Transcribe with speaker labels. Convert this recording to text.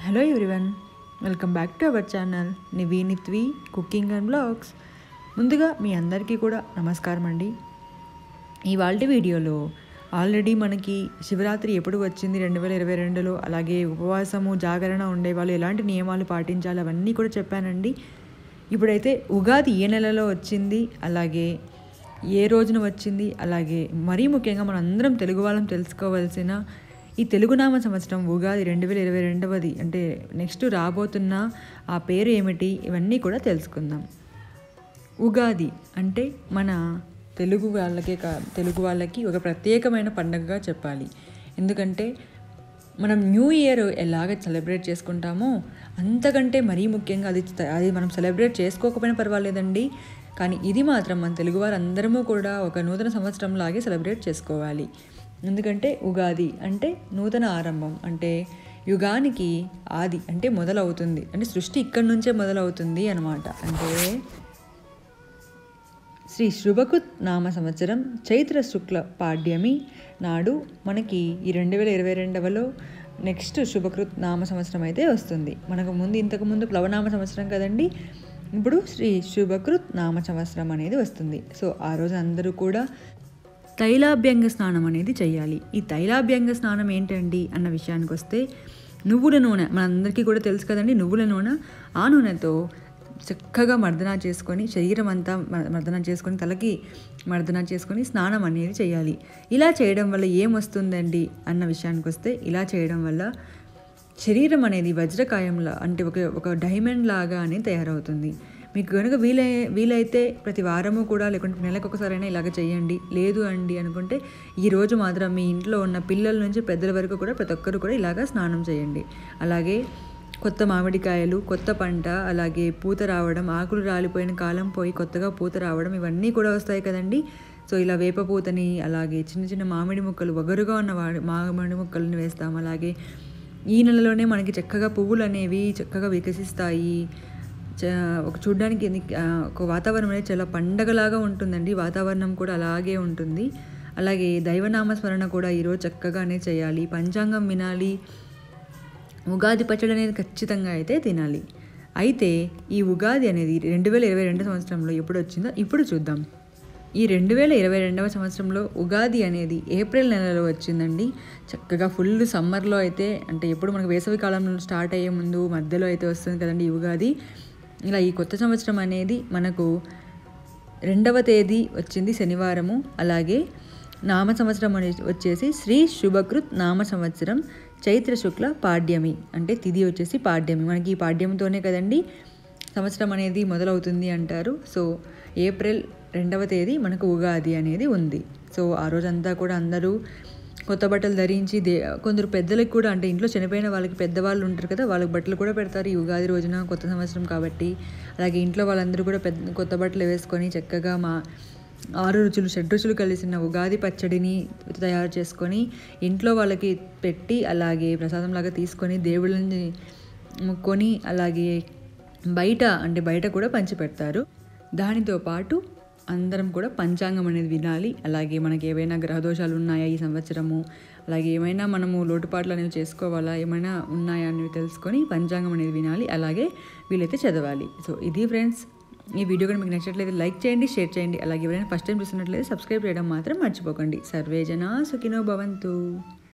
Speaker 1: hello everyone welcome back to our channel నివీనిత్వి cooking and blogs ముందుగా మీ అందరికీ కూడా నమస్కారం అండి ఇవాళ వీడియోలో ఆల్రెడీ మనకి శివరాత్రి ఎప్పుడు వచ్చింది రెండు వేల ఇరవై రెండులో అలాగే ఉపవాసము జాగరణ ఉండేవాళ్ళు ఎలాంటి నియమాలు పాటించాలి అవన్నీ కూడా చెప్పానండి ఇప్పుడైతే ఉగాది ఏ నెలలో వచ్చింది అలాగే ఏ రోజున వచ్చింది అలాగే మరీ ముఖ్యంగా మనం అందరం తెలుగు వాళ్ళం తెలుసుకోవాల్సిన ఈ తెలుగునామ సంవత్సరం ఉగాది రెండు వేల ఇరవై రెండవది అంటే నెక్స్ట్ రాబోతున్న ఆ పేరు ఏమిటి ఇవన్నీ కూడా తెలుసుకుందాం ఉగాది అంటే మన తెలుగు వాళ్ళకే కా తెలుగు వాళ్ళకి ఒక ప్రత్యేకమైన పండుగగా చెప్పాలి ఎందుకంటే మనం న్యూ ఇయర్ ఎలాగ సెలబ్రేట్ చేసుకుంటామో అంతకంటే మరీ ముఖ్యంగా అది అది మనం సెలబ్రేట్ చేసుకోకపోయినా పర్వాలేదండి కానీ ఇది మాత్రం మన తెలుగు వారందరము కూడా ఒక నూతన సంవత్సరం లాగే సెలబ్రేట్ చేసుకోవాలి ఎందుకంటే ఉగాది అంటే నూతన ఆరంభం అంటే యుగానికి ఆది అంటే మొదలవుతుంది అంటే సృష్టి ఇక్కడి నుంచే మొదలవుతుంది అనమాట అంటే శ్రీ శుభకృత్ నామ సంవత్సరం చైత్ర శుక్ల పాడ్యమి నాడు మనకి ఈ రెండు వేల ఇరవై రెండవలో నెక్స్ట్ శుభకృత్ నామ సంవత్సరం అయితే వస్తుంది మనకు ముందు ఇంతకు ముందు ప్లవనామ సంవత్సరం కదండి ఇప్పుడు శ్రీ శుభకృత్ నామ సంవత్సరం అనేది వస్తుంది సో ఆ రోజు అందరూ కూడా తైలాభ్యంగ స్నానం అనేది చేయాలి ఈ తైలాభ్యంగ స్నానం ఏంటండి అన్న విషయానికి వస్తే నువ్వుల నూనె మనందరికీ కూడా తెలుసు కదండి నువ్వుల నూనె ఆ నూనెతో చక్కగా మర్దన చేసుకొని శరీరం అంతా మర్దన చేసుకొని తలకి మర్దన చేసుకొని స్నానం అనేది చేయాలి ఇలా చేయడం వల్ల ఏమొస్తుందండి అన్న విషయానికి వస్తే ఇలా చేయడం వల్ల శరీరం అనేది వజ్రకాయంలా అంటే ఒక ఒక డైమండ్ లాగా అనేది తయారవుతుంది మీకు కనుక వీలై వీలైతే ప్రతి వారము కూడా లేకుంటే నెలకు ఒకసారైనా ఇలాగ చేయండి లేదు అండి అనుకుంటే ఈ రోజు మాత్రం మీ ఇంట్లో ఉన్న పిల్లల నుంచి పెద్దల వరకు కూడా ప్రతి ఒక్కరు కూడా ఇలాగ స్నానం చేయండి అలాగే కొత్త మామిడికాయలు కొత్త పంట అలాగే పూత రావడం ఆకులు రాలిపోయిన కాలం పోయి కొత్తగా పూత రావడం ఇవన్నీ కూడా వస్తాయి కదండి సో ఇలా వేప పూతని అలాగే చిన్న చిన్న మామిడి ముక్కలు వగరుగా ఉన్న వాడి మామిడి ముక్కలను వేస్తాం అలాగే ఈ నెలలోనే మనకి చక్కగా పువ్వులు అనేవి చక్కగా వికసిస్తాయి ఒక చూడడానికి ఒక వాతావరణం అనేది చాలా పండగలాగా ఉంటుందండి వాతావరణం కూడా అలాగే ఉంటుంది అలాగే దైవనామస్మరణ కూడా ఈరోజు చక్కగానే చేయాలి పంచాంగం వినాలి ఉగాది పచ్చడి అనేది ఖచ్చితంగా అయితే తినాలి అయితే ఈ ఉగాది అనేది రెండు వేల ఇరవై రెండు సంవత్సరంలో ఎప్పుడు వచ్చిందో ఇప్పుడు చూద్దాం ఈ రెండు వేల ఇరవై రెండవ సంవత్సరంలో ఉగాది అనేది ఏప్రిల్ నెలలో వచ్చిందండి చక్కగా ఫుల్ సమ్మర్లో అయితే అంటే ఎప్పుడు మనకు వేసవి కాలంలో స్టార్ట్ అయ్యే ముందు మధ్యలో అయితే వస్తుంది కదండి ఈ ఉగాది ఇలా ఈ కొత్త సంవత్సరం అనేది మనకు రెండవ తేదీ వచ్చింది శనివారము అలాగే నామ సంవత్సరం అనేది వచ్చేసి శ్రీ శుభకృత్ నామ సంవత్సరం చైత్ర శుక్ల పాడ్యమి అంటే తిథి వచ్చేసి పాడ్యమి మనకి ఈ పాడ్యంతోనే కదండి సంవత్సరం అనేది మొదలవుతుంది అంటారు సో ఏప్రిల్ రెండవ తేదీ మనకు ఉగాది అనేది ఉంది సో ఆ రోజంతా కూడా అందరూ కొత్త బట్టలు ధరించి దే కొందరు పెద్దలకు కూడా అంటే ఇంట్లో చనిపోయిన వాళ్ళకి పెద్దవాళ్ళు ఉంటారు కదా వాళ్ళకి బట్టలు కూడా పెడతారు ఈ ఉగాది రోజున కొత్త సంవత్సరం కాబట్టి అలాగే ఇంట్లో వాళ్ళందరూ కూడా పెద్ద కొత్త బట్టలు వేసుకొని చక్కగా మా ఆరు రుచులు షడ్ రుచులు కలిసిన ఉగాది పచ్చడిని తయారు చేసుకొని ఇంట్లో వాళ్ళకి పెట్టి అలాగే ప్రసాదంలాగా తీసుకొని దేవుళ్ళని ముక్కొని అలాగే బయట అంటే బయట కూడా పంచి పెడతారు దానితో పాటు అందరం కూడా పంచాంగం అనేది వినాలి అలాగే మనకి ఏవైనా గ్రహదోషాలు ఉన్నాయా ఈ సంవత్సరము అలాగే ఏమైనా మనము లోటుపాట్లు అనేవి చేసుకోవాలా ఏమైనా ఉన్నాయా అనేవి తెలుసుకొని పంచాంగం అనేది వినాలి అలాగే వీలైతే చదవాలి సో ఇది ఫ్రెండ్స్ ఈ వీడియో కూడా మీకు నచ్చినట్లయితే లైక్ చేయండి షేర్ చేయండి అలాగే ఎవరైనా ఫస్ట్ టైం చూస్తున్నట్లయితే సబ్స్క్రైబ్ చేయడం మాత్రం మర్చిపోకండి సర్వేజన సుఖినో భవంతు